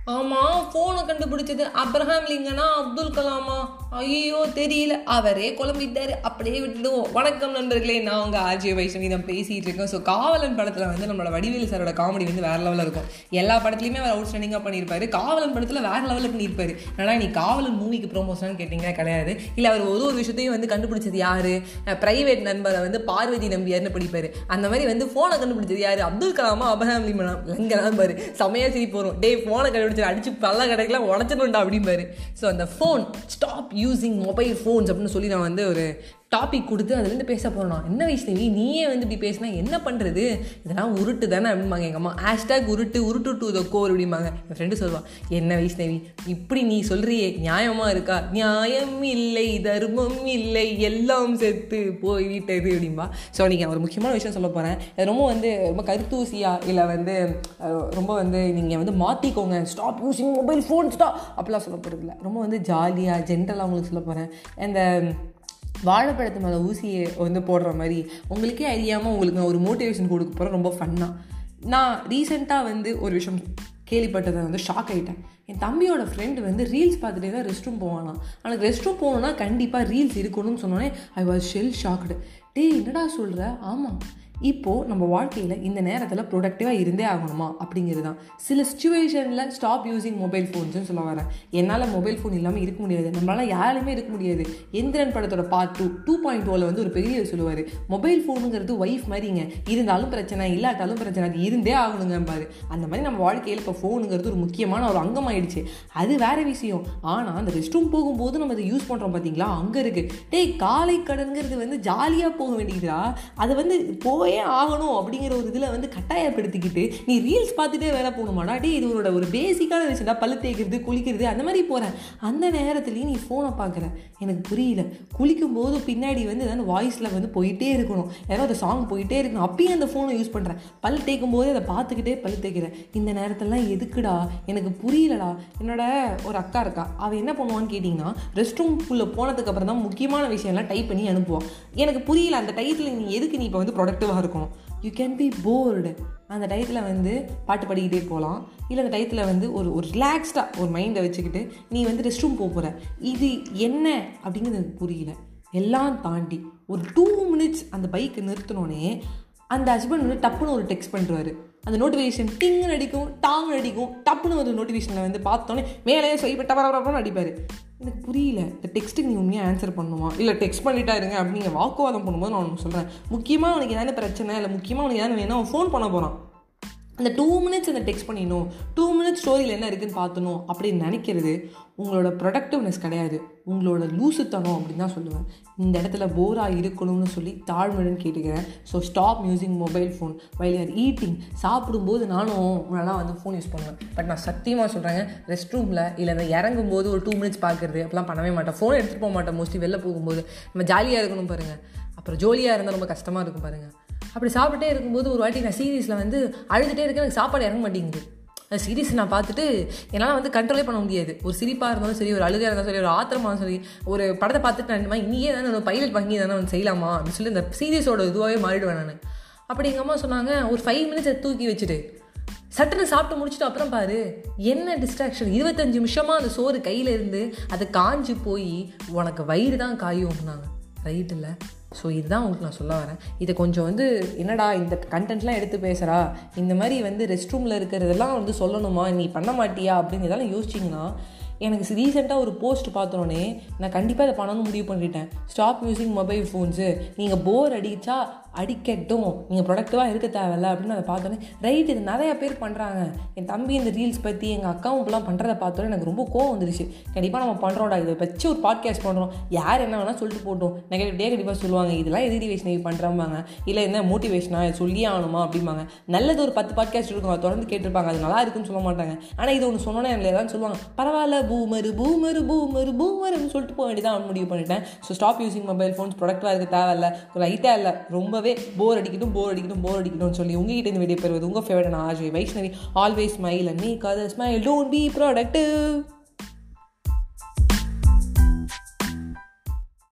ஆமாம் ஃபோனை கண்டுபிடிச்சது அப்ரஹாம் லிங்கனா அப்துல் கலாமா ஐயோ தெரியல அவரே குழம்பிட்டாரு அப்படியே விட்டுடுவோம் வணக்கம் நண்பர்களே நான் உங்கள் ஆர்ஜி வைஷ்ணவி தான் பேசிகிட்டு இருக்கேன் ஸோ காவலன் படத்தில் வந்து நம்மளோட வடிவேலு சாரோட காமெடி வந்து வேறு லெவலில் இருக்கும் எல்லா படத்துலையுமே அவர் அவுட் ஸ்டாண்டிங்காக பண்ணியிருப்பாரு காவலன் படத்தில் வேறு லெவலில் பண்ணியிருப்பாரு ஆனால் நீ காவலன் மூவிக்கு ப்ரோமோஷன் கேட்டிங்கன்னா கிடையாது இல்லை அவர் ஒரு ஒரு விஷயத்தையும் வந்து கண்டுபிடிச்சது யார் ப்ரைவேட் நண்பரை வந்து பார்வதி நம்பியார்னு படிப்பார் அந்த மாதிரி வந்து ஃபோனை கண்டுபிடிச்சது யார் அப்துல் கலாமா அப்ரஹாம் லிமனா லங்கனா பாரு செமையாக சிரிப்பு வரும் டே ஃபோனை கண்டுபிடிச்சு அடிச்சு பல்ல கடைக்கெல்லாம் உடச்சிடணும்டா அப்படிம்பாரு ஸோ அந்த phone stop using mobile phones அப்படின்னு சொல்லி நான் வந்து ஒரு டாபிக் கொடுத்து அதுலேருந்து பேச போகிறோம் என்ன வைஷ்ணவி நீயே வந்து இப்படி பேசினா என்ன பண்ணுறது இதெல்லாம் உருட்டு தானே அப்படிம்பாங்க எங்கள் அம்மா ஹேஷ்டாக் உருட்டு உருட்டு டு த கோர் அப்படிம்பாங்க என் ஃப்ரெண்டு சொல்லுவாள் என்ன வைஷ்ணவி இப்படி நீ சொல்கிறியே நியாயமாக இருக்கா நியாயம் இல்லை தர்மம் இல்லை எல்லாம் செத்து போய்விட்டது அப்படின்பா ஸோ நீங்கள் ஒரு முக்கியமான விஷயம் சொல்ல போகிறேன் அது ரொம்ப வந்து ரொம்ப கருத்தூசியா இல்லை வந்து அஹ், ரொம்ப வந்து நீங்கள் வந்து மாற்றிக்கோங்க stop using mobile phone stop அப்படிலாம் சொல்ல போகிறது இல்லை ரொம்ப வந்து ஜாலியாக ஜென்ரலாக உங்களுக்கு சொல்ல போகிறேன் அந்த வாழைப்பழத்து மேலே ஊசியை வந்து போடுற மாதிரி உங்களுக்கே அறியாமல் உங்களுக்கு நான் ஒரு மோட்டிவேஷன் கொடுக்க போகிறேன் ரொம்ப ஃபன்னாக நான் ரீசெண்டாக வந்து ஒரு விஷயம் கேள்விப்பட்டதை வந்து ஷாக் ஆகிட்டேன் என் தம்பியோட ஃப்ரெண்டு வந்து ரீல்ஸ் பார்த்துட்டே தான் ரெஸ்ட் ரூம் போவானா அவனுக்கு ரெஸ்ட் ரூம் போகணுன்னா கண்டிப்பாக ரீல்ஸ் இருக்கணும்னு சொன்னோன்னே ஐ வாஸ் ஷெல் ஷாக்டு டேய் என்னடா சொல்கிற ஆமாம் இப்போது நம்ம வாழ்க்கையில் இந்த நேரத்தில் ப்ரொடக்டிவாக இருந்தே ஆகணுமா அப்படிங்கிறது தான் சில சுச்சுவேஷனில் ஸ்டாப் யூஸிங் மொபைல் ஃபோன்ஸ்னு சொல்ல வரேன் என்னால் மொபைல் ஃபோன் இல்லாமல் இருக்க முடியாது நம்மளால் யாருமே இருக்க முடியாது எந்திரன் படத்தோட பார்ட் டூ டூ பாயிண்ட் ஓவில் வந்து ஒரு பெரிய சொல்லுவார் மொபைல் ஃபோனுங்கிறது ஒய்ஃப் மாதிரிங்க இருந்தாலும் பிரச்சனை இல்லாட்டாலும் பிரச்சனை அது இருந்தே ஆகணுங்க பாரு அந்த மாதிரி நம்ம வாழ்க்கையில் இப்போ ஃபோனுங்கிறது ஒரு முக்கியமான ஒரு அங்கம் ஆயிடுச்சு அது வேற விஷயம் ஆனால் அந்த ரெஸ்ட் ரூம் போகும்போது நம்ம அதை யூஸ் பண்ணுறோம் பார்த்தீங்களா அங்கே இருக்குது டேய் காலை கடன்கிறது வந்து ஜாலியாக போக வேண்டியதுடா அதை வந்து போயே ஆகணும் அப்படிங்கிற ஒரு இதில் வந்து கட்டாயப்படுத்திக்கிட்டு நீ ரீல்ஸ் பார்த்துட்டே வேலை போகணுமாடா டேய் இது உன்னோட ஒரு பேசிக்கான விஷயம்டா பல்லு தேய்க்கிறது குளிக்கிறது அந்த மாதிரி போகிறேன் அந்த நேரத்துலையும் நீ ஃபோனை பார்க்குற எனக்கு புரியல குளிக்கும் போது பின்னாடி வந்து ஏதாவது வாய்ஸில் வந்து போயிட்டே இருக்கணும் ஏதாவது அந்த சாங் போயிட்டே இருக்கணும் அப்பயும் அந்த ஃபோனை யூஸ் பண்ணுறேன் பல் தேய்க்கும் போதே அதை பார்த்துக்கிட்டே பல் தேய்க்கிறேன் இந்த நேரத்துலலாம் எதுக்குடா எனக்கு புரியலடா என்னோட ஒரு அக்கா இருக்கா அவள் என்ன பண்ணுவான்னு கேட்டிங்கன்னா ரெஸ்ட் ரூம்குள்ளே போனதுக்கு அப்புறம் தான் முக்கியமான விஷயம்லாம் டைப் பண்ணி அனுப்புவான் எனக்கு புரியல அந்த டயத்தில் நீ எதுக்கு நீ இப்போ வந்து ப்ரொடக்டிவாக இருக்கணும் யூ கேன் பி போர்டு அந்த டயத்தில் வந்து பாட்டு பாடிக்கிட்டே போகலாம் இல்லை அந்த டயத்தில் வந்து ஒரு ஒரு ரிலாக்ஸ்டாக ஒரு மைண்டை வச்சுக்கிட்டு நீ வந்து ரெஸ்ட் ரூம் போக போகிற இது என்ன அப்படிங்கிறது எனக்கு புரியல எல்லாம் தாண்டி ஒரு டூ மினிட்ஸ் அந்த பைக்கை நிறுத்தினோடனே அந்த ஹஸ்பண்ட் வந்து டப்புன்னு ஒரு டெக்ஸ்ட் பண்ணுறாரு அந்த நோட்டிஃபிகேஷன் டிங்னு அடிக்கும் டாங்னு அடிக்கும் டப்புன்னு ஒரு நோட்டிஃபிகேஷனில் வந்து பார்த்தோன்னே மேலேயே சொல்லி டபரபரன்னு அடிப்பார் எனக்கு புரியல இந்த டெக்ஸ்ட்டுக்கு நீ உண்மையாக ஆன்சர் பண்ணுமா இல்லை டெக்ஸ்ட் பண்ணிட்டா இருங்க அப்படின்னு நீங்கள் வாக்குவாதம் பண்ணும்போது நான் ஒன்று சொல்கிறேன் முக்கியமாக அவனுக்கு ஏதாவது பிரச்சனை இல்லை முக்கியமாக அவனுக்கு ஏதாவது வேணும் அவன் ஃபோன் பண்ண போகிறான் அந்த டூ மினிட்ஸ் அந்த டெக்ஸ்ட் பண்ணிடணும் டூ மினிட்ஸ் ஸ்டோரியில் என்ன இருக்குன்னு பார்த்தணும் அப்படின்னு நினைக்கிறது உங்களோட ப்ரொடக்டிவ்னஸ் கிடையாது உங்களோட லூசுத்தனம் அப்படின்னு தான் சொல்லுவேன் இந்த இடத்துல போராக இருக்கணும்னு சொல்லி தாழ்மையுடன் கேட்டுக்கிறேன் so stop using mobile phone while are eating சாப்பிடும்போது நானும் நல்லா வந்து ஃபோன் யூஸ் பண்ணுவேன் பட் நான் சத்தியமாக சொல்கிறேங்க ரெஸ்ட் ரூமில் இல்லை இந்த இறங்கும் போது ஒரு டூ மினிட்ஸ் பார்க்குறது அப்படிலாம் பண்ணவே மாட்டேன் ஃபோன் எடுத்துகிட்டு போக மாட்டேன் மோஸ்ட்லி வெளில போகும்போது நம்ம ஜாலியாக இருக்கணும் பாருங்கள் அப்புறம் ஜோலியாக இருந்தால் ரொம்ப கஷ்டமாக இருக்கும் பாருங்கள் அப்படி சாப்பிட்டே இருக்கும்போது ஒரு வாட்டி நான் சீரீஸில் வந்து அழுதுகிட்டே இருக்கேன் எனக்கு சாப்பாடு இறங்க மாட்டேங்குது அந்த சீரீஸ் நான் பார்த்துட்டு என்னால் வந்து கண்ட்ரோலே பண்ண முடியாது ஒரு சிரிப்பாக இருந்தாலும் சரி ஒரு அழுகையாக இருந்தாலும் சரி ஒரு ஆத்திரமாக சரி ஒரு படத்தை பார்த்துட்டு நான் இந்த இன்னியே தானே ஒரு பைலட் வாங்கி தானே வந்து செய்யலாமா அப்படின்னு சொல்லி இந்த சீரீஸோட இதுவாகவே மாறிடுவேன் நான் அப்படி எங்கள் அம்மா சொன்னாங்க ஒரு ஃபைவ் மினிட்ஸ் தூக்கி வச்சுட்டு சட்டுன்னு சாப்பிட்டு முடிச்சுட்டு அப்புறம் பாரு என்ன டிஸ்ட்ராக்ஷன் இருபத்தஞ்சு நிமிஷமாக அந்த சோறு கையில் இருந்து அது காஞ்சு போய் உனக்கு வயிறு தான் காயும்னாங்க ரைட் இல்லை ஸோ இதுதான் உங்களுக்கு நான் சொல்ல வரேன் இதை கொஞ்சம் வந்து என்னடா இந்த கண்டென்ட்லாம் எடுத்து பேசுகிறா இந்த மாதிரி வந்து ரெஸ்ட் ரூமில் இருக்கிறதெல்லாம் வந்து சொல்லணுமா நீ பண்ண மாட்டியா அப்படின்னு இதெல்லாம் யோசிச்சிங்கன்னா எனக்கு ரீசெண்டாக ஒரு போஸ்ட் பார்த்தோன்னே நான் கண்டிப்பாக இதை பண்ணணும்னு முடிவு பண்ணிட்டேன் ஸ்டாப் யூஸிங் மொபைல் ஃபோன்ஸு நீங்கள் போர் அடித்தா அடிக்கட்டும் நீங்கள் ப்ரொடக்டிவாக இருக்க தேவையில்ல அப்படின்னு அதை பார்த்தோன்னே ரைட் இது நிறையா பேர் பண்ணுறாங்க என் தம்பி இந்த ரீல்ஸ் பற்றி எங்கள் அக்காவும் இப்பெல்லாம் பண்ணுறதை பார்த்தோன்னே எனக்கு ரொம்ப கோவம் வந்துருச்சு கண்டிப்பாக நம்ம பண்ணுறோம்டா இதை வச்சு ஒரு பாட்காஸ்ட் பண்ணுறோம் யார் என்ன வேணால் சொல்லிட்டு போட்டோம் நெகட்டிவிட்டியாக கண்டிப்பாக சொல்லுவாங்க இதெல்லாம் எதிரி வைஷ்ணவி பண்ணுறாங்க இல்லை என்ன மோட்டிவேஷனாக சொல்லியே ஆகணுமா அப்படிம்பாங்க நல்லது ஒரு பத்து பாட்காஸ்ட் இருக்கும் அதை தொடர்ந்து கேட்டிருப்பாங்க அது நல்லா இருக்குன்னு சொல்ல மாட்டாங்க ஆனால் இது ஒன்று சொன்னோன்னே எனக்கு ஏதாவது சொல்லுவாங்க பரவாயில்ல பூமரு பூமரு பூமரு பூமருன்னு சொல்லிட்டு போக வேண்டியதான் முடிவு பண்ணிட்டேன் so stop using mobile phones ப்ரொடக்டாக இருக்க தேவையில்ல லைட்டாக இல்லை ரொம்பவே போர் அடிக்கட்டும் போர் அடிக்கட்டும் போர் அடிக்கணும்னு சொல்லி உங்ககிட்ட இருந்து வெளியே பெறுவது உங்கள் favourite Ajay Vaishnavi always smile and me கதர் ஸ்மைல் டோன்ட் பி ப்ராடக்டிவ்